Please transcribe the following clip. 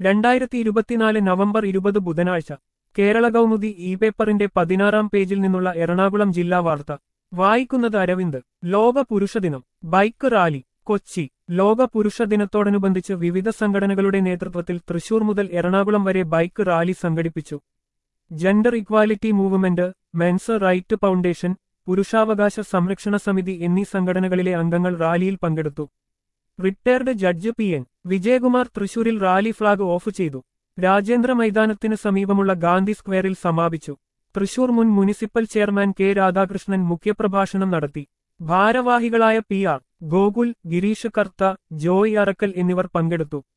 രണ്ടായിരത്തി ഇരുപത്തിനാല് നവംബർ ഇരുപത് ബുധനാഴ്ച കേരള കൗമുദി ഇ പേപ്പറിന്റെ പതിനാറാം പേജിൽ നിന്നുള്ള എറണാകുളം ജില്ലാ വാർത്ത വായിക്കുന്നത് അരവിന്ദ് ലോക പുരുഷ ദിനം ബൈക്ക് റാലി കൊച്ചി ലോക പുരുഷ ദിനത്തോടനുബന്ധിച്ച് വിവിധ സംഘടനകളുടെ നേതൃത്വത്തിൽ തൃശൂർ മുതൽ എറണാകുളം വരെ ബൈക്ക് റാലി സംഘടിപ്പിച്ചു gender equality movement men's right foundation പുരുഷാവകാശ സംരക്ഷണ സമിതി എന്നീ സംഘടനകളിലെ അംഗങ്ങൾ റാലിയിൽ പങ്കെടുത്തു retired judge P N Vijayakumar തൃശൂരിൽ റാലി ഫ്ളാഗ് ഓഫ് ചെയ്തു രാജേന്ദ്ര മൈതാനത്തിന് സമീപമുള്ള ഗാന്ധി സ്ക്വയറിൽ സമാപിച്ചു തൃശൂർ മുൻ മുനിസിപ്പൽ ചെയർമാൻ കെ രാധാകൃഷ്ണൻ മുഖ്യപ്രഭാഷണം നടത്തി ഭാരവാഹികളായ പി ആർ ഗോകുൽ ഗിരീഷ് കർത്ത ജോയ് അറക്കൽ എന്നിവർ പങ്കെടുത്തു